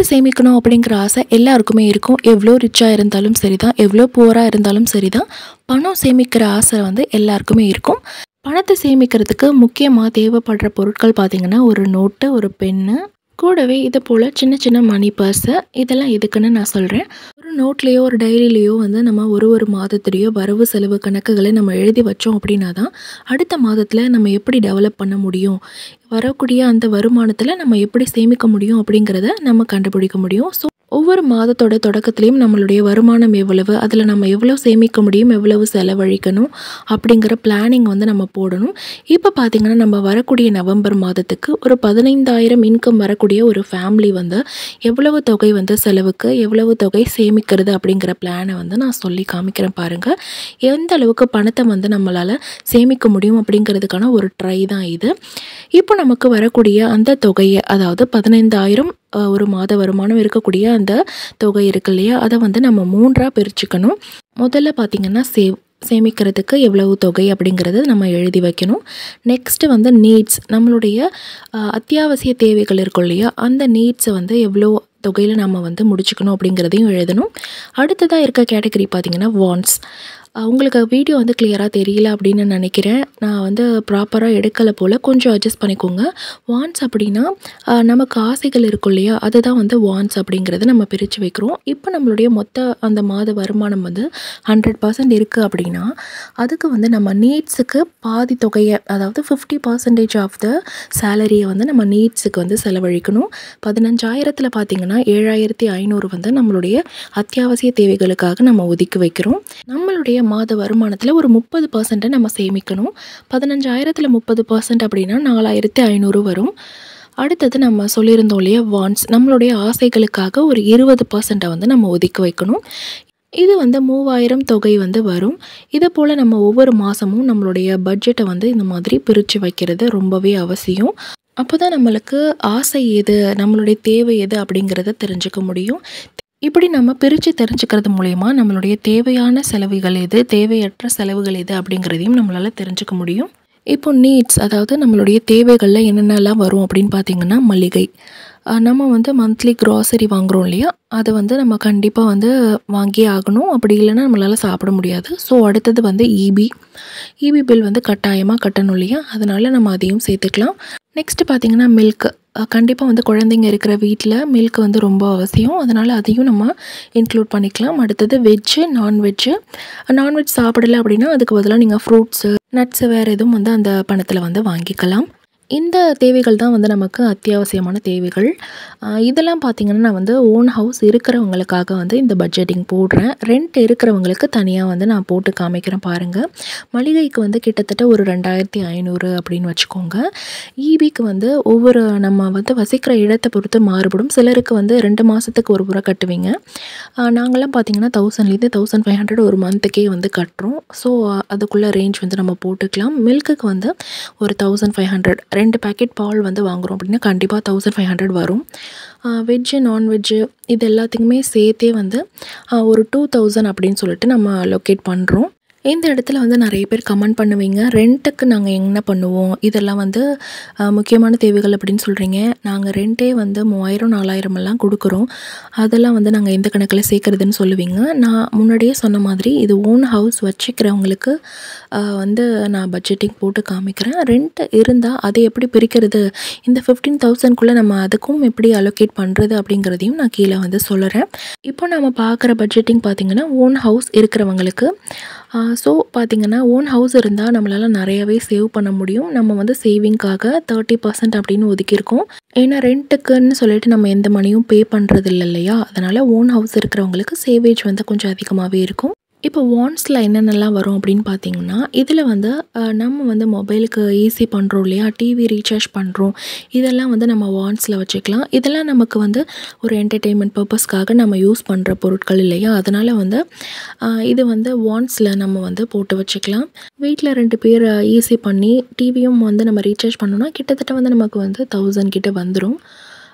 பணத்தை சேமிக்கணும் அப்படிங்கிற ஆசை எல்லாருக்குமே இருக்கும் எவ்வளோ ரிச்சாக இருந்தாலும் சரி தான் எவ்வளோ புவராக இருந்தாலும் சரி தான் பணம் சேமிக்கிற ஆசை வந்து எல்லாருக்குமே இருக்கும் பணத்தை சேமிக்கிறதுக்கு முக்கியமாக தேவைப்படுற பொருட்கள் பார்த்திங்கன்னா ஒரு நோட்டு ஒரு பென்னு கூடவே இது போல் சின்ன சின்ன மணி பர்ஸு இதெல்லாம் எதுக்குன்னு நான் சொல்கிறேன் ஒரு நோட்லேயோ ஒரு டைரியிலையோ வந்து நம்ம ஒரு ஒரு மாதத்துலேயோ வரவு செலவு கணக்குகளை நம்ம எழுதி வச்சோம் அப்படின்னா தான் அடுத்த மாதத்தில் நம்ம எப்படி டெவலப் பண்ண முடியும் வரக்கூடிய அந்த வருமானத்தில் நம்ம எப்படி சேமிக்க முடியும் அப்படிங்கிறத நம்ம கண்டுபிடிக்க முடியும் ஸோ ஒவ்வொரு மாதத்தோட தொடக்கத்துலேயும் நம்மளுடைய வருமானம் எவ்வளவு அதில் நம்ம எவ்வளோ சேமிக்க முடியும் எவ்வளவு செலவழிக்கணும் அப்படிங்கிற பிளானிங் வந்து நம்ம போடணும் இப்போ பார்த்திங்கன்னா நம்ம வரக்கூடிய நவம்பர் மாதத்துக்கு ஒரு பதினைந்தாயிரம் இன்கம் வரக்கூடிய ஒரு ஃபேமிலி வந்து எவ்வளவு தொகை வந்து செலவுக்கு எவ்வளவு தொகை சேமிக்கிறது அப்படிங்கிற பிளானை வந்து நான் சொல்லி காமிக்கிறேன் பாருங்கள் எந்த அளவுக்கு பணத்தை வந்து நம்மளால் சேமிக்க முடியும் அப்படிங்கிறதுக்கான ஒரு ட்ரை தான் இது இப்போ நமக்கு வரக்கூடிய அந்த தொகையை அதாவது பதினைந்தாயிரம் அஹ், ஒரு மாத வருமானம் இருக்கக்கூடிய அந்த தொகை இருக்கு இல்லையா அதை வந்து நம்ம மூன்றாக பிரிச்சுக்கணும் முதல்ல பார்த்திங்கன்னா சேவ் சேமிக்கிறதுக்கு எவ்வளவு தொகை அப்படிங்கிறது நம்ம எழுதி வைக்கணும் நெக்ஸ்ட்டு வந்து நீட்ஸ் நம்மளுடைய அஹ், அத்தியாவசிய தேவைகள் இருக்கும் இல்லையா அந்த நீட்ஸை வந்து எவ்வளோ தொகையில் நம்ம வந்து முடிச்சுக்கணும் அப்படிங்கிறதையும் எழுதணும் அடுத்ததாக இருக்க கேட்டகரி பார்த்திங்கன்னா வாண்ட்ஸ் உங்களுக்கு வீடியோ வந்து கிளியராக தெரியல அப்படின்னு நினைக்கிறேன் நான் வந்து ப்ராப்பராக எடுக்கலை போல் கொஞ்சம் அட்ஜஸ்ட் பண்ணிக்கோங்க வாண்ட்ஸ் அப்படின்னா அஹ், நமக்கு ஆசைகள் இருக்கும் இல்லையா அதுதான் வந்து வாண்ட்ஸ் அப்படிங்கிறத நம்ம பிரித்து வைக்கிறோம் இப்போ நம்மளுடைய மொத்த அந்த மாத வருமானம் வந்து ஹண்ட்ரட் பர்சன்ட் இருக்குது அப்படின்னா அதுக்கு வந்து நம்ம நீட்ஸுக்கு பாதி தொகையை அதாவது ஃபிஃப்டி பர்சன்டேஜ் ஆஃப் த சேலரியை வந்து நம்ம நீட்ஸுக்கு வந்து செலவழிக்கணும் பதினஞ்சாயிரத்தில் பார்த்தீங்கன்னா ஏழாயிரத்தி ஐநூறு வந்து நம்மளுடைய அத்தியாவசிய தேவைகளுக்காக நம்ம ஒதுக்கி வைக்கிறோம் நம்மளுடைய மாத வருமானத்தில் ஒரு முப்பது பர்சன்ட்டை நம்ம சேமிக்கணும் பதினஞ்சாயிரத்தில் முப்பது பர்சன்ட் அப்படின்னா நாலாயிரத்தி ஐநூறு வரும் அடுத்தது நம்ம சொல்லியிருந்தோம் இல்லையா வாண்ட்ஸ் நம்மளுடைய ஆசைகளுக்காக ஒரு இருபது பர்சண்ட்டை வந்து நம்ம ஒதுக்கி வைக்கணும் இது வந்து மூவாயிரம் தொகை வந்து வரும் இதை போல் நம்ம ஒவ்வொரு மாதமும் நம்மளுடைய பட்ஜெட்டை வந்து இந்த மாதிரி பிரித்து வைக்கிறது ரொம்பவே அவசியம் அப்போ தான் நம்மளுக்கு ஆசை எது நம்மளுடைய தேவை எது அப்படிங்கிறத தெரிஞ்சுக்க முடியும் இப்படி நம்ம பிரித்து தெரிஞ்சுக்கிறது மூலயமா நம்மளுடைய தேவையான செலவுகள் எது தேவையற்ற செலவுகள் எது அப்படிங்கிறதையும் நம்மளால் தெரிஞ்சுக்க முடியும் இப்போ நீட்ஸ் அதாவது நம்மளுடைய தேவைகளில் என்னென்னலாம் வரும் அப்படின்னு பார்த்தீங்கன்னா மளிகை அஹ் நம்ம வந்து மந்த்லி க்ராசரி வாங்குகிறோம் இல்லையா அதை வந்து நம்ம கண்டிப்பாக வந்து வாங்கியே ஆகணும் அப்படி இல்லைன்னா நம்மளால் சாப்பிட முடியாது ஸோ அடுத்தது வந்து இபி இபி பில் வந்து கட்டாயமாக கட்டணும் இல்லையா அதனால் நம்ம அதையும் சேர்த்துக்கலாம் நெக்ஸ்ட்டு பார்த்தீங்கன்னா மில்க் கண்டிப்பாக வந்து குழந்தைங்க இருக்கிற வீட்டில் மில்க் வந்து ரொம்ப அவசியம் அதனால் அதையும் நம்ம இன்க்ளூட் பண்ணிக்கலாம் அடுத்தது வெஜ்ஜு நான்வெஜ்ஜு நான்வெஜ் சாப்பிடல அப்படின்னா அதுக்கு பதிலாக நீங்கள் ஃப்ரூட்ஸு நட்ஸு வேறு எதுவும் வந்து அந்த பணத்தில் வந்து வாங்கிக்கலாம் இந்த தேவைகள் தான் வந்து நமக்கு அத்தியாவசியமான தேவைகள் ஆஹ் இதெல்லாம் பார்த்திங்கன்னா நான் வந்து ஓன் ஹவுஸ் இருக்கிறவங்களுக்காக வந்து இந்த பட்ஜெட்டிங் போடுறேன் ரெண்ட் இருக்கிறவங்களுக்கு தனியாக வந்து நான் போட்டு காமிக்கிறேன் பாருங்கள் மளிகைக்கு வந்து கிட்டத்தட்ட ஒரு ரெண்டாயிரத்தி ஐநூறு அப்படின்னு வச்சுக்கோங்க ஈபிக்கு வந்து ஒவ்வொரு நம்ம வந்து வசிக்கிற இடத்தை பொறுத்து மாறுபடும் சிலருக்கு வந்து ரெண்டு மாதத்துக்கு ஒரு முறை கட்டுவீங்க ஆஹ் நாங்களாம் பார்த்திங்கன்னா தௌசண்ட்லேருந்து தௌசண்ட் ஃபைவ் ஹண்ட்ரட் ஒரு மந்த்துக்கே வந்து கட்டுறோம் ஸோ அதுக்குள்ளே ரேஞ்ச் வந்து நம்ம போட்டுக்கலாம் மில்க்குக்கு வந்து ஒரு தௌசண்ட் ஃபைவ் ஹண்ட்ரட் ரெண்டு பேக்கெட் பால் வந்து வாங்குகிறோம் அப்படின்னா கண்டிப்பாக தௌசண்ட் ஃபைவ் ஹண்ட்ரட் வரும் வெஜ்ஜு நான்வெஜ்ஜு இது எல்லாத்துக்குமே சேர்த்தே வந்து ஆஹ் ஒரு டூ தௌசண்ட் அப்படின்னு சொல்லிட்டு நம்ம லொக்கேட் பண்ணுறோம் இந்த இடத்துல வந்து நிறைய பேர் கமெண்ட் பண்ணுவீங்க ரெண்ட்டுக்கு நாங்கள் என்ன பண்ணுவோம் இதெல்லாம் வந்து ஆஹ் முக்கியமான தேவைகள் அப்படின்னு சொல்கிறீங்க நாங்கள் ரெண்டே வந்து மூவாயிரம் நாலாயிரம் எல்லாம் கொடுக்குறோம் அதெல்லாம் வந்து நாங்கள் எந்த கணக்கில் சேர்க்குறதுன்னு சொல்லுவீங்க நான் முன்னாடியே சொன்ன மாதிரி இது ஓன் ஹவுஸ் வச்சுக்கிறவங்களுக்கு ஆஹ் வந்து நான் பட்ஜெட்டிங் போட்டு காமிக்கிறேன் ரெண்ட் இருந்தால் அதை எப்படி பிரிக்கிறது இந்த ஃபிஃப்டீன் தௌசண்ட்குள்ளே நம்ம அதுக்கும் எப்படி அலோகேட் பண்ணுறது அப்படிங்கிறதையும் நான் கீழே வந்து சொல்லுறேன் இப்போ நம்ம பார்க்குற பட்ஜெட்டிங் பார்த்திங்கன்னா ஓன் ஹவுஸ் இருக்கிறவங்களுக்கு ஸோ பார்த்திங்கன்னா ஓன் ஹவுஸ் இருந்தால் நம்மளால் நிறையவே சேவ் பண்ண முடியும் நம்ம வந்து சேவிங்காக தேர்ட்டி பர்சன்ட் அப்படின்னு ஒதுக்கியிருக்கோம் ஏன்னா ரெண்ட்டுக்குன்னு சொல்லிட்டு நம்ம எந்த மணியும் பே பண்ணுறது இல்லை இல்லையா அதனால் ஓன் ஹவுஸ் இருக்கிறவங்களுக்கு சேவேஜ் வந்து கொஞ்சம் அதிகமாகவே இருக்கும் இப்போ வாண்ட்ஸில் என்னென்னலாம் வரும் அப்படின்னு பார்த்தீங்கன்னா இதில் வந்து அஹ், நம்ம வந்து மொபைலுக்கு ஈஸி பண்ணுறோம் இல்லையா டிவி ரீசார்ஜ் பண்ணுறோம் இதெல்லாம் வந்து நம்ம வாண்ட்ஸில் வச்சுக்கலாம் இதெல்லாம் நமக்கு வந்து ஒரு என்டர்டெயின்மெண்ட் பர்பஸ்க்காக நம்ம யூஸ் பண்ணுற பொருட்கள் இல்லையா அதனால் வந்து அஹ், இது வந்து வாண்ட்ஸில் நம்ம வந்து போட்டு வச்சுக்கலாம் வீட்டில் ரெண்டு பேர் ஈஸி பண்ணி டிவியும் வந்து நம்ம ரீசார்ஜ் பண்ணோம்னா கிட்டத்தட்ட வந்து நமக்கு வந்து தௌசண்ட் கிட்ட வந்துடும்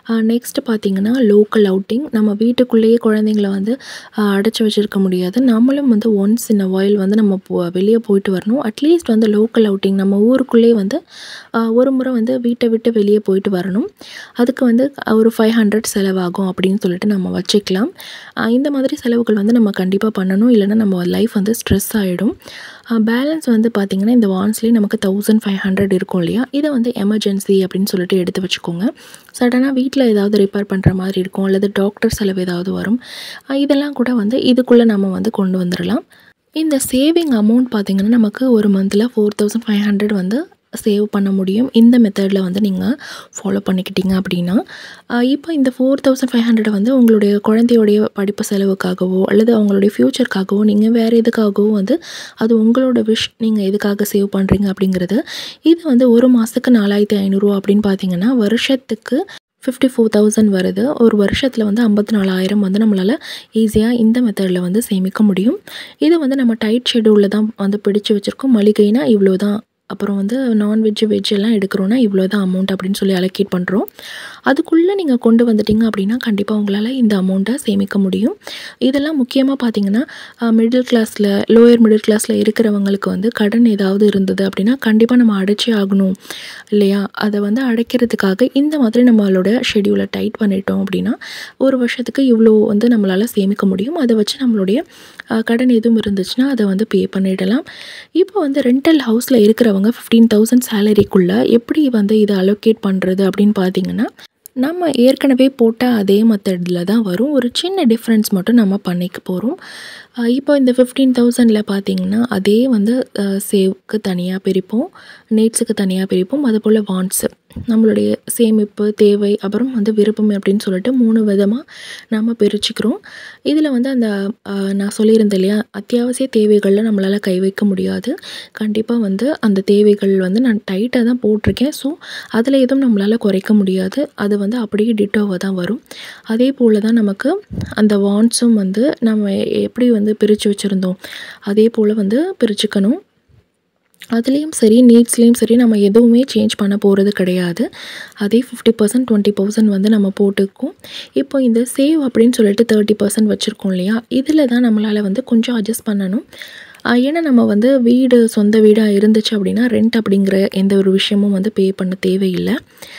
நெக்ஸ்ட்டு பார்த்திங்கன்னா லோக்கல் அவுட்டிங் நம்ம வீட்டுக்குள்ளேயே குழந்தைங்கள வந்து அடைச்சி வச்சுருக்க முடியாது நம்மளும் வந்து ஒன்ஸ் இன் அ வாயில் வந்து நம்ம போ வெளியே போயிட்டு வரணும் அட்லீஸ்ட் வந்து லோக்கல் அவுட்டிங் நம்ம ஊருக்குள்ளேயே வந்து ஒரு முறை வந்து வீட்டை விட்டு வெளியே போயிட்டு வரணும் அதுக்கு வந்து ஒரு ஃபைவ் ஹண்ட்ரட் செலவாகும் அப்படின்னு சொல்லிட்டு நம்ம வச்சுக்கலாம் இந்த மாதிரி செலவுகள் வந்து நம்ம கண்டிப்பாக பண்ணணும் இல்லைன்னா நம்ம லைஃப் வந்து ஸ்ட்ரெஸ் ஆகிடும் பேலன்ஸ் வந்து பார்த்திங்கன்னா இந்த வான்ஸ்லேயே நமக்கு தௌசண்ட் ஃபைவ் ஹண்ட்ரட் இருக்கும் இல்லையா இதை வந்து எமர்ஜென்சி அப்படின்னு சொல்லிட்டு எடுத்து வச்சுக்கோங்க சடனாக வீட்டில் ஏதாவது ரிப்பேர் பண்ணுற மாதிரி இருக்கும் அல்லது டாக்டர் செலவு ஏதாவது வரும் இதெல்லாம் கூட வந்து இதுக்குள்ளே நம்ம வந்து கொண்டு வந்துடலாம் இந்த சேவிங் அமௌண்ட் பார்த்திங்கன்னா நமக்கு ஒரு மந்தில் ஃபோர் தௌசண்ட் ஃபைவ் ஹண்ட்ரட் வந்து சேவ் பண்ண முடியும் இந்த மெத்தடில் வந்து நீங்கள் ஃபாலோ பண்ணிக்கிட்டீங்க அப்படின்னா இப்போ இந்த ஃபோர் தௌசண்ட் ஃபைவ் ஹண்ட்ரட் வந்து உங்களுடைய குழந்தையோடைய படிப்பு செலவுக்காகவோ அல்லது அவங்களுடைய ஃப்யூச்சருக்காகவோ நீங்கள் வேறு எதுக்காகவோ வந்து அது உங்களோட விஷ் நீங்கள் எதுக்காக சேவ் பண்ணுறீங்க அப்படிங்கிறது இது வந்து ஒரு மாதத்துக்கு நாலாயிரத்தி ஐநூறுரூவா அப்படின்னு பார்த்தீங்கன்னா வருஷத்துக்கு ஃபிஃப்டி ஃபோர் தௌசண்ட் வருது ஒரு வருஷத்தில் வந்து ஐம்பத்தி நாலாயிரம் வந்து நம்மளால் ஈஸியாக இந்த மெத்தடில் வந்து சேமிக்க முடியும் இது வந்து நம்ம டைட் ஷெடியூலில் தான் வந்து பிடிச்சு வச்சுருக்கோம் மளிகைனா இவ்வளோ தான் அப்புறம் வந்து நான்வெஜ்ஜு வெஜ் எல்லாம் எடுக்கிறோன்னா இவ்வளோ தான் அமௌண்ட் அப்படின்னு சொல்லி அலோகேட் பண்ணுறோம் அதுக்குள்ளே நீங்கள் கொண்டு வந்துட்டீங்க அப்படின்னா கண்டிப்பாக உங்களால் இந்த அமௌண்ட்டை சேமிக்க முடியும் இதெல்லாம் முக்கியமாக பார்த்தீங்கன்னா மிடில் கிளாஸில் லோயர் மிடில் கிளாஸில் இருக்கிறவங்களுக்கு வந்து கடன் ஏதாவது இருந்தது அப்படின்னா கண்டிப்பாக நம்ம அடைச்சே ஆகணும் இல்லையா அதை வந்து அடைக்கிறதுக்காக இந்த மாதிரி நம்மளோட ஷெடியூலை டைட் பண்ணிட்டோம் அப்படின்னா ஒரு வருஷத்துக்கு இவ்வளோ வந்து நம்மளால் சேமிக்க முடியும் அதை வச்சு நம்மளுடைய கடன் எதுவும் இருந்துச்சுன்னா அதை வந்து பே பண்ணிடலாம் இப்போ வந்து ரெண்டல் ஹவுஸில் இருக்கிறவங்க ஃபிஃப்டீன் தௌசண்ட் சேலரிக்குள்ளே எப்படி வந்து இதை அலோகேட் பண்ணுறது அப்படின்னு பார்த்தீங்கன்னா நம்ம ஏற்கனவே போட்ட அதே மெத்தடில் தான் வரும் ஒரு சின்ன டிஃப்ரென்ஸ் மட்டும் நம்ம பண்ணிக்க போகிறோம் இப்போ இந்த ஃபிஃப்டீன் தௌசண்டில் பார்த்தீங்கன்னா அதே வந்து சேவ்க்கு தனியாக பிரிப்போம் நீட்ஸுக்கு தனியாக பிரிப்போம் அதுபோல் வாண்ட்ஸு நம்மளுடைய சேமிப்பு தேவை அப்புறம் வந்து விருப்பம் அப்படின்னு சொல்லிட்டு மூணு விதமாக நம்ம பிரிச்சுக்கிறோம் இதில் வந்து அந்த நான் சொல்லியிருந்தேன் இல்லையா அத்தியாவசிய தேவைகளில் நம்மளால் கை வைக்க முடியாது கண்டிப்பாக வந்து அந்த தேவைகள் வந்து நான் டைட்டாக தான் போட்டிருக்கேன் ஸோ அதில் எதுவும் நம்மளால் குறைக்க முடியாது அது வந்து அப்படியே டிட்டோவாக தான் வரும் அதே போல் தான் நமக்கு அந்த வாண்ட்ஸும் வந்து நம்ம எப்படி வந்து பிரித்து வச்சுருந்தோம் அதே போல் வந்து பிரிச்சுக்கணும் அதுலேயும் சரி நீட்ஸ்லேயும் சரி நம்ம எதுவுமே சேஞ்ச் பண்ண போகிறது கிடையாது அதே ஃபிஃப்டி பர்சன்ட் டுவெண்ட்டி பர்சன்ட் வந்து நம்ம போட்டுக்கோம் இப்போ இந்த சேவ் அப்படின்னு சொல்லிட்டு தேர்ட்டி பர்சன்ட் வச்சுருக்கோம் இல்லையா இதில் தான் நம்மளால் வந்து கொஞ்சம் அட்ஜஸ்ட் பண்ணணும் ஏன்னா நம்ம வந்து வீடு சொந்த வீடாக இருந்துச்சு அப்படின்னா ரெண்ட் அப்படிங்கிற எந்த ஒரு விஷயமும் வந்து பே பண்ண தேவையில்லை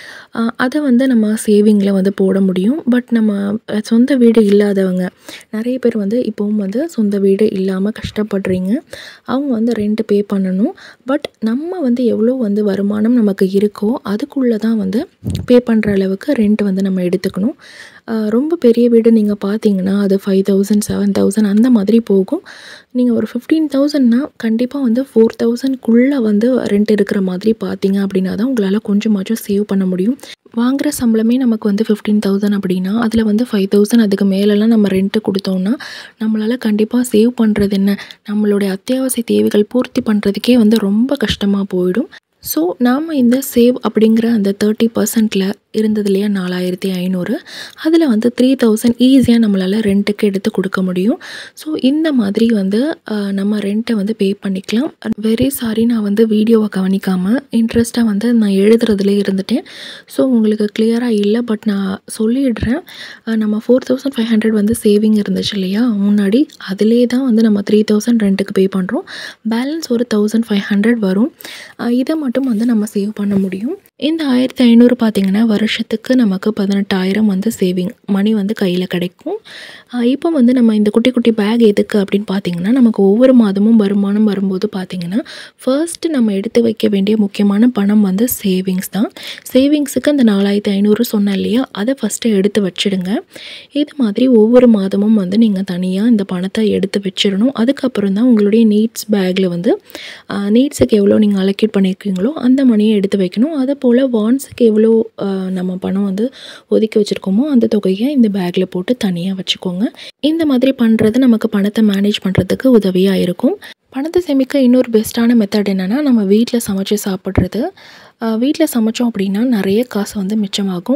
அதை வந்து நம்ம சேவிங்கில் வந்து போட முடியும் பட் நம்ம சொந்த வீடு இல்லாதவங்க நிறைய பேர் வந்து இப்போவும் வந்து சொந்த வீடு இல்லாமல் கஷ்டப்படுறீங்க அவங்க வந்து ரெண்ட் பே பண்ணணும் பட் நம்ம வந்து எவ்வளோ வந்து வருமானம் நமக்கு இருக்கோ அதுக்குள்ளே தான் வந்து பே பண்ணுற அளவுக்கு ரெண்ட் வந்து நம்ம எடுத்துக்கணும் ரொம்ப பெரிய வீடு நீங்கள் பார்த்தீங்கன்னா அது ஃபைவ் தௌசண்ட் செவன் தௌசண்ட் அந்த மாதிரி போகும் நீங்கள் ஒரு ஃபிஃப்டீன் தௌசண்ட்னா கண்டிப்பாக வந்து ஃபோர் தௌசண்ட்குள்ளே வந்து ரெண்ட் இருக்கிற மாதிரி பார்த்தீங்க அப்படின்னா தான் உங்களால் கொஞ்சமாச்சும் சேவ் பண்ண முடியும் வாங்குகிற சம்பளமே நமக்கு வந்து ஃபிஃப்டீன் தௌசண்ட் அப்படின்னா அதில் வந்து ஃபைவ் தௌசண்ட் அதுக்கு மேலெலாம் நம்ம ரெண்ட்டு கொடுத்தோம்னா நம்மளால் கண்டிப்பாக சேவ் பண்ணுறது என்ன நம்மளுடைய அத்தியாவசிய தேவைகள் பூர்த்தி பண்ணுறதுக்கே வந்து ரொம்ப கஷ்டமாக போயிடும் ஸோ நாம் இந்த சேவ் அப்படிங்கிற அந்த தேர்ட்டி பர்சன்ட்டில் இருந்தது இல்லையா நாலாயிரத்தி ஐநூறு அதில் வந்து த்ரீ தௌசண்ட் ஈஸியாக நம்மளால் ரெண்ட்டுக்கு எடுத்து கொடுக்க முடியும் ஸோ இந்த மாதிரி வந்து நம்ம ரெண்ட்டை வந்து பே பண்ணிக்கலாம் வெரி சாரி நான் வந்து வீடியோவை கவனிக்காமல் இன்ட்ரெஸ்ட்டாக வந்து நான் எழுதுறதுலே இருந்துட்டேன் ஸோ உங்களுக்கு கிளியராக இல்லை பட் நான் சொல்லிடுறேன் நம்ம ஃபோர் தௌசண்ட் ஃபைவ் ஹண்ட்ரட் வந்து சேவிங் இருந்துச்சு இல்லையா முன்னாடி அதிலே தான் வந்து நம்ம த்ரீ தௌசண்ட் ரெண்ட்டுக்கு பே பண்ணுறோம் பேலன்ஸ் ஒரு தௌசண்ட் ஃபைவ் ஹண்ட்ரட் வரும் இதை மட்டும் வந்து நம்ம சேவ் பண்ண முடியும் இந்த ஆயிரத்தி ஐநூறு பார்த்திங்கன்னா வருஷத்துக்கு நமக்கு பதினெட்டாயிரம் வந்து சேவிங் மணி வந்து கையில் கிடைக்கும் இப்போ வந்து நம்ம இந்த குட்டி குட்டி பேக் எதுக்கு அப்படின்னு பார்த்தீங்கன்னா நமக்கு ஒவ்வொரு மாதமும் வருமானம் வரும்போது பார்த்திங்கன்னா ஃபர்ஸ்ட்டு நம்ம எடுத்து வைக்க வேண்டிய முக்கியமான பணம் வந்து சேவிங்ஸ் தான் சேவிங்ஸுக்கு அந்த நாலாயிரத்தி ஐநூறு சொன்னேன் இல்லையா அதை ஃபஸ்ட்டு எடுத்து வச்சிடுங்க இது மாதிரி ஒவ்வொரு மாதமும் வந்து நீங்கள் தனியாக இந்த பணத்தை எடுத்து வச்சிடணும் அதுக்கப்புறம் தான் உங்களுடைய நீட்ஸ் பேக்கில் வந்து நீட்ஸுக்கு எவ்வளோ நீங்கள் அலோகேட் பண்ணியிருக்கீங்களோ அந்த மணியை எடுத்து வைக்கணும் அதை போல் வான்ஸுக்கு எவ்வளோ நம்ம பணம் வந்து ஒதுக்கி வச்சுருக்கோமோ அந்த தொகையை இந்த பேக்கில் போட்டு தனியாக வச்சுக்கோங்க இந்த மாதிரி பண்ணுறது நமக்கு பணத்தை மேனேஜ் பண்ணுறதுக்கு உதவியாக இருக்கும் பணத்தை சேமிக்க இன்னொரு பெஸ்ட்டான மெத்தட் என்னென்னா நம்ம வீட்டில் சமைச்சு சாப்பிட்றது வீட்டில் சமைச்சோம் அப்படின்னா நிறைய காசு வந்து மிச்சமாகும்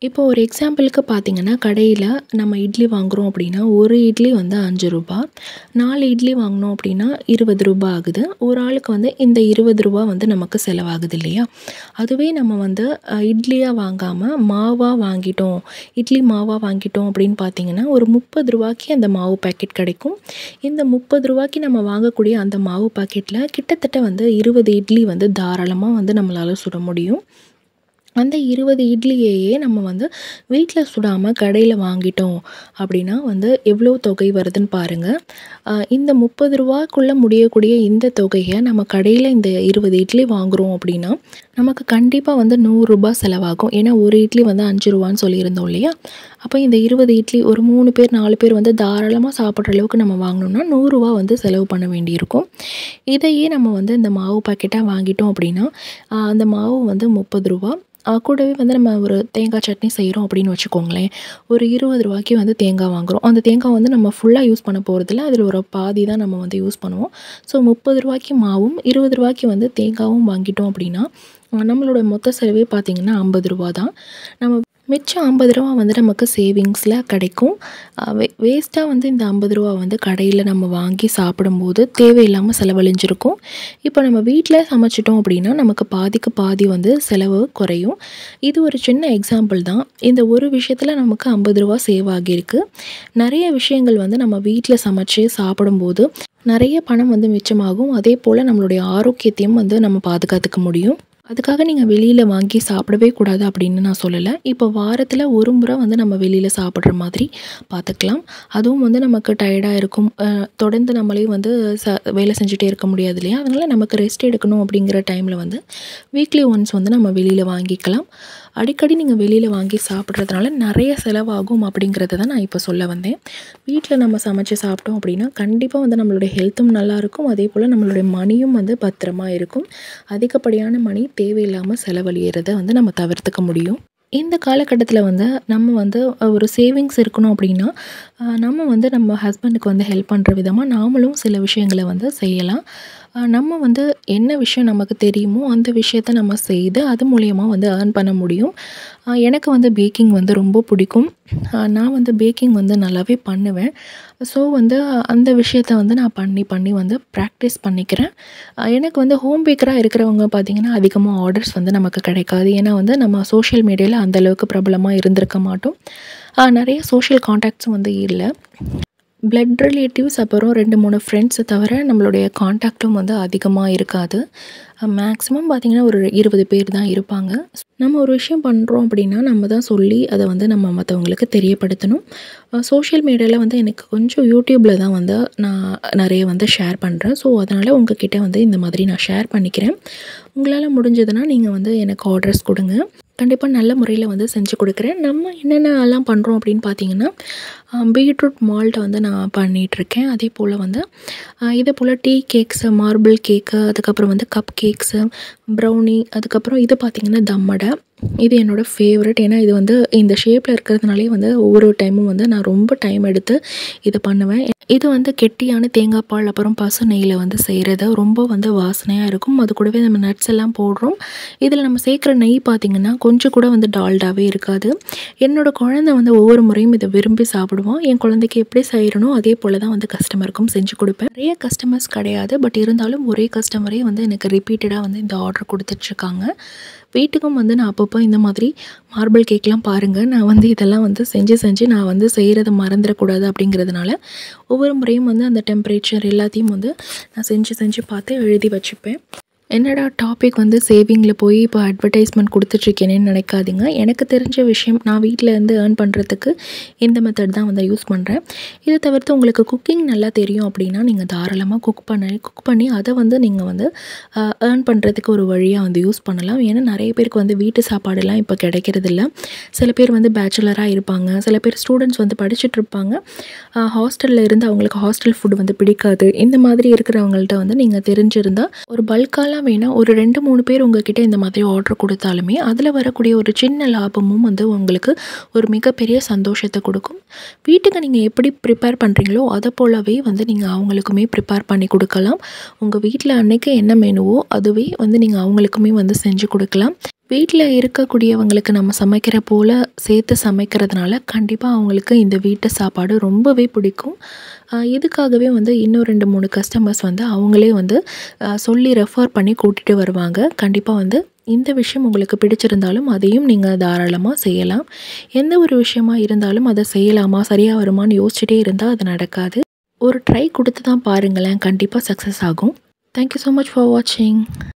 இப்போ ஒரு எக்ஸாம்பிளுக்கு பார்த்தீங்கன்னா கடையில் நம்ம இட்லி வாங்குகிறோம் அப்படின்னா ஒரு இட்லி வந்து அஞ்சு ரூபா நாலு இட்லி வாங்கினோம் அப்படின்னா இருபது ரூபா ஆகுது ஒரு ஆளுக்கு வந்து இந்த இருபது ரூபா வந்து நமக்கு செலவாகுது இல்லையா அதுவே நம்ம வந்து அஹ், இட்லியாக வாங்காமல் மாவாக வாங்கிட்டோம் இட்லி மாவாக வாங்கிட்டோம் அப்படின்னு பார்த்தீங்கன்னா ஒரு முப்பது ரூபாய்க்கு அந்த மாவு பாக்கெட் கிடைக்கும் இந்த முப்பது ரூபாய்க்கு நம்ம வாங்கக்கூடிய அந்த மாவு பாக்கெட்டில் கிட்டத்தட்ட வந்து இருபது இட்லி வந்து தாராளமாக வந்து நம்மளால் சுட முடியும் அந்த இருபது இட்லியையே நம்ம வந்து வீட்டில் சுடாமல் கடையில் வாங்கிட்டோம் அப்படின்னா வந்து எவ்வளோ தொகை வருதுன்னு பாருங்கள் ஆஹ் இந்த முப்பது ரூபாக்குள்ளே முடியக்கூடிய இந்த தொகையை நம்ம கடையில் இந்த இருபது இட்லி வாங்குகிறோம் அப்படின்னா நமக்கு கண்டிப்பாக வந்து நூறுரூபா செலவாகும் ஏன்னா ஒரு இட்லி வந்து அஞ்சு ரூபான்னு சொல்லியிருந்தோம் இல்லையா அப்போ இந்த இருபது இட்லி ஒரு மூணு பேர் நாலு பேர் வந்து தாராளமாக சாப்பிட்ற அளவுக்கு நம்ம வாங்கினோம்னா நூறுரூவா வந்து செலவு பண்ண வேண்டியிருக்கும் இதையே நம்ம வந்து இந்த மாவு பாக்கெட்டாக வாங்கிட்டோம் அப்படின்னா ஆஹ் அந்த மாவு வந்து முப்பது ரூபா ஆஹ் கூடவே வந்து நம்ம ஒரு தேங்காய் சட்னி செய்கிறோம் அப்படின்னு வச்சுக்கோங்களேன் ஒரு இருபது ரூபாய்க்கு வந்து தேங்காய் வாங்குகிறோம் அந்த தேங்காய் வந்து நம்ம ஃபுல்லாக யூஸ் பண்ண போகிறதில்ல அதில் ஒரு பாதி தான் நம்ம வந்து யூஸ் பண்ணுவோம் ஸோ முப்பது ரூபாய்க்கு மாவும் இருபது ரூபாய்க்கு வந்து தேங்காயும் வாங்கிட்டோம் அப்படின்னா ஆஹ் நம்மளோட மொத்த செலவே பார்த்திங்கன்னா ஐம்பது ரூபா தான் நம்ம மிச்சம் ஐம்பது ரூபா வந்து நமக்கு சேவிங்ஸில் கிடைக்கும் வே வேஸ்ட்டாக வந்து இந்த ஐம்பது ரூபா வந்து கடையில் நம்ம வாங்கி சாப்பிடும்போது தேவையில்லாமல் செலவழிஞ்சிருக்கும் இப்போ நம்ம வீட்டில் சமைச்சிட்டோம் அப்படின்னா நமக்கு பாதிக்கு பாதி வந்து செலவு குறையும் இது ஒரு சின்ன எக்ஸாம்பிள் தான் இந்த ஒரு விஷயத்தில் நமக்கு ஐம்பது ரூபா சேவ் ஆகியிருக்கு நிறைய விஷயங்கள் வந்து நம்ம வீட்டில் சமைச்சு சாப்பிடும்போது நிறைய பணம் வந்து மிச்சமாகும் அதே போல் நம்மளுடைய ஆரோக்கியத்தையும் வந்து நம்ம பாதுகாத்துக்க முடியும் அதுக்காக நீங்கள் வெளியில் வாங்கி சாப்பிடவே கூடாது அப்படின்னு நான் சொல்லலை இப்போ வாரத்தில் ஒரு முறை வந்து நம்ம வெளியில் சாப்பிட்ற மாதிரி பார்த்துக்கலாம் அதுவும் வந்து நமக்கு டயர்டாக இருக்கும் அஹ் தொடர்ந்து நம்மளே வந்து ச வேலை செஞ்சுட்டே இருக்க முடியாது இல்லையா அதனால் நமக்கு ரெஸ்ட் எடுக்கணும் அப்படிங்கிற டைமில் வந்து வீக்லி ஒன்ஸ் வந்து நம்ம வெளியில் வாங்கிக்கலாம் அடிக்கடி நீங்கள் வெளியில் வாங்கி சாப்பிட்றதுனால நிறைய செலவாகும் அப்படிங்கிறத தான் நான் இப்போ சொல்ல வந்தேன் வீட்டில் நம்ம சமைச்சு சாப்பிட்டோம் அப்படின்னா கண்டிப்பாக வந்து நம்மளுடைய ஹெல்த்தும் நல்லாயிருக்கும் அதே போல் நம்மளுடைய மணியும் வந்து பத்திரமா இருக்கும் அதிகப்படியான மணி தேவையில்லாமல் செலவழிகிறத வந்து நம்ம தவிர்த்துக்க முடியும் இந்த காலகட்டத்தில் வந்து நம்ம வந்து ஒரு சேவிங்ஸ் இருக்கணும் அப்படின்னா ஆஹ் நம்ம வந்து நம்ம ஹஸ்பண்டுக்கு வந்து ஹெல்ப் பண்ணுற விதமாக நாமளும் சில விஷயங்களை வந்து செய்யலாம் ஆஹ் நம்ம வந்து என்ன விஷயம் நமக்கு தெரியுமோ அந்த விஷயத்த நம்ம செய்து அது மூலயமா வந்து ஏர்ன் பண்ண முடியும் ஆஹ் எனக்கு வந்து பேக்கிங் வந்து ரொம்ப பிடிக்கும் ஆஹ் நான் வந்து பேக்கிங் வந்து நல்லாவே பண்ணுவேன் ஸோ வந்து அந்த விஷயத்த வந்து நான் பண்ணி பண்ணி வந்து ப்ராக்டிஸ் பண்ணிக்கிறேன் ஆஹ் எனக்கு வந்து ஹோம் பேக்கராக இருக்கிறவங்க பார்த்திங்கன்னா அதிகமாக ஆர்டர்ஸ் வந்து நமக்கு கிடைக்காது ஏன்னா வந்து நம்ம சோஷியல் மீடியாவில் அந்தளவுக்கு பிரபலமாக இருந்திருக்க மாட்டோம் ஆஹ் நிறைய சோஷியல் காண்டாக்ட்ஸும் வந்து இல்லை பிளட் ரிலேட்டிவ்ஸ் அப்புறம் ரெண்டு மூணு ஃப்ரெண்ட்ஸை தவிர நம்மளுடைய காண்டாக்டும் வந்து அதிகமாக இருக்காது மேக்ஸிமம் பார்த்திங்கன்னா ஒரு இருபது பேர் தான் இருப்பாங்க நம்ம ஒரு விஷயம் பண்ணுறோம் அப்படின்னா நம்ம தான் சொல்லி அதை வந்து நம்ம மற்றவங்களுக்கு தெரியப்படுத்தணும் சோஷியல் மீடியாவில் வந்து எனக்கு கொஞ்சம் யூடியூப்பில் தான் வந்து நான் நிறைய வந்து ஷேர் பண்ணுறேன் ஸோ அதனால் உங்ககிட்ட வந்து இந்த மாதிரி நான் ஷேர் பண்ணிக்கிறேன் உங்களால் முடிஞ்சதுன்னா நீங்கள் வந்து எனக்கு ஆர்டர்ஸ் கொடுங்க கண்டிப்பாக நல்ல முறையில் வந்து செஞ்சு கொடுக்குறேன் நம்ம என்னென்னலாம் பண்ணுறோம் அப்படின்னு பார்த்தீங்கன்னா பீட்ரூட் மால்ட்டை வந்து நான் பண்ணிகிட்ருக்கேன் அதே போல் வந்து ஆஹ் இதே போல் டீ கேக்ஸு மார்பிள் கேக்கு அதுக்கப்புறம் வந்து கப் கேக்ஸு ப்ரௌனி அதுக்கப்புறம் இது பார்த்திங்கன்னா தம்மடை இது என்னோடய ஃபேவரட் ஏன்னா இது வந்து இந்த ஷேப்பில் இருக்கிறதுனாலே வந்து ஒவ்வொரு டைமும் வந்து நான் ரொம்ப டைம் எடுத்து இதை பண்ணுவேன் இது வந்து கெட்டியான தேங்காய் பால் அப்புறம் பசு நெய்யில் வந்து செய்கிறது ரொம்ப வந்து வாசனையாக இருக்கும் அது கூடவே நம்ம நட்ஸ் எல்லாம் போடுறோம் இதில் நம்ம சேர்க்குற நெய் பார்த்திங்கன்னா கொஞ்சம் கூட வந்து டால்டாவே இருக்காது என்னோடய குழந்தை வந்து ஒவ்வொரு முறையும் இதை விரும்பி சாப்பிடுவோம் என் குழந்தைக்கு எப்படி செய்கிறனோ அதே போல் தான் வந்து கஸ்டமருக்கும் செஞ்சு கொடுப்பேன் நிறைய கஸ்டமர்ஸ் கிடையாது பட் இருந்தாலும் ஒரே கஸ்டமரே வந்து எனக்கு ரிப்பீட்டடாக வந்து இந்த ஆர்டர் கொடுத்துட்ருக்காங்க வீட்டுக்கும் வந்து நான் அப்பப்போ இந்த மாதிரி மார்பிள் கேக்லாம் பாருங்கள் நான் வந்து இதெல்லாம் வந்து செஞ்சு செஞ்சு நான் வந்து செய்கிறத மறந்துடக்கூடாது அப்படிங்கிறதுனால ஒவ்வொரு முறையும் வந்து அந்த டெம்பரேச்சர் எல்லாத்தையும் வந்து நான் செஞ்சு செஞ்சு பார்த்து எழுதி வச்சுப்பேன் என்னடா டாபிக் வந்து சேவிங்கில் போய் இப்போ அட்வர்டைஸ்மெண்ட் கொடுத்துட்ருக்கேனேன்னு நினைக்காதீங்க எனக்கு தெரிஞ்ச விஷயம் நான் வீட்டில் இருந்து ஏர்ன் பண்ணுறதுக்கு இந்த மெத்தட் தான் வந்து யூஸ் பண்ணுறேன் இதை தவிர்த்து உங்களுக்கு குக்கிங் நல்லா தெரியும் அப்படின்னா நீங்கள் தாராளமாக குக் பண்ண குக் பண்ணி அதை வந்து நீங்கள் வந்து ஏர்ன் பண்ணுறதுக்கு ஒரு வழியாக வந்து யூஸ் பண்ணலாம் ஏன்னா நிறைய பேருக்கு வந்து வீட்டு சாப்பாடெல்லாம் இப்போ கிடைக்கிறதில்ல சில பேர் வந்து பேச்சுலராக இருப்பாங்க சில பேர் ஸ்டூடெண்ட்ஸ் வந்து படிச்சுட்டு இருப்பாங்க ஹாஸ்டலில் இருந்து அவங்களுக்கு ஹாஸ்டல் ஃபுட் வந்து பிடிக்காது இந்த மாதிரி இருக்கிறவங்கள்ட்ட வந்து நீங்கள் தெரிஞ்சிருந்தால் ஒரு பல்காலாம் வேணால் ஒரு ரெண்டு மூணு பேர் உங்ககிட்ட இந்த மாதிரி ஆர்டர் கொடுத்தாலுமே அதில் வரக்கூடிய ஒரு சின்ன லாபமும் வந்து உங்களுக்கு ஒரு மிகப்பெரிய சந்தோஷத்தை கொடுக்கும் வீட்டுக்கு நீங்கள் எப்படி ப்ரிப்பேர் பண்ணுறீங்களோ அதை போலவே வந்து நீங்கள் அவங்களுக்குமே ப்ரிப்பேர் பண்ணி கொடுக்கலாம் உங்கள் வீட்டில் அன்னைக்கு என்ன மெனுவோ அதுவே வந்து நீங்கள் அவங்களுக்குமே வந்து செஞ்சு கொடுக்கலாம் வீட்டில் இருக்கக்கூடியவங்களுக்கு நம்ம சமைக்கிற போல் சேர்த்து சமைக்கிறதுனால கண்டிப்பாக அவங்களுக்கு இந்த வீட்டு சாப்பாடு ரொம்பவே பிடிக்கும் ஆஹ் இதுக்காகவே வந்து இன்னும் ரெண்டு மூணு கஸ்டமர்ஸ் வந்து அவங்களே வந்து ஆஹ் சொல்லி ரெஃபர் பண்ணி கூட்டிகிட்டு வருவாங்க கண்டிப்பாக வந்து இந்த விஷயம் உங்களுக்கு பிடிச்சிருந்தாலும் அதையும் நீங்கள் தாராளமாக செய்யலாம் எந்த ஒரு விஷயமா இருந்தாலும் அதை செய்யலாமா சரியாக வருமான்னு யோசிச்சுட்டே இருந்தால் அது நடக்காது ஒரு ட்ரை கொடுத்து தான் பாருங்களேன் கண்டிப்பாக சக்ஸஸ் ஆகும் தேங்க்யூ ஸோ மச் ஃபார் வாட்சிங்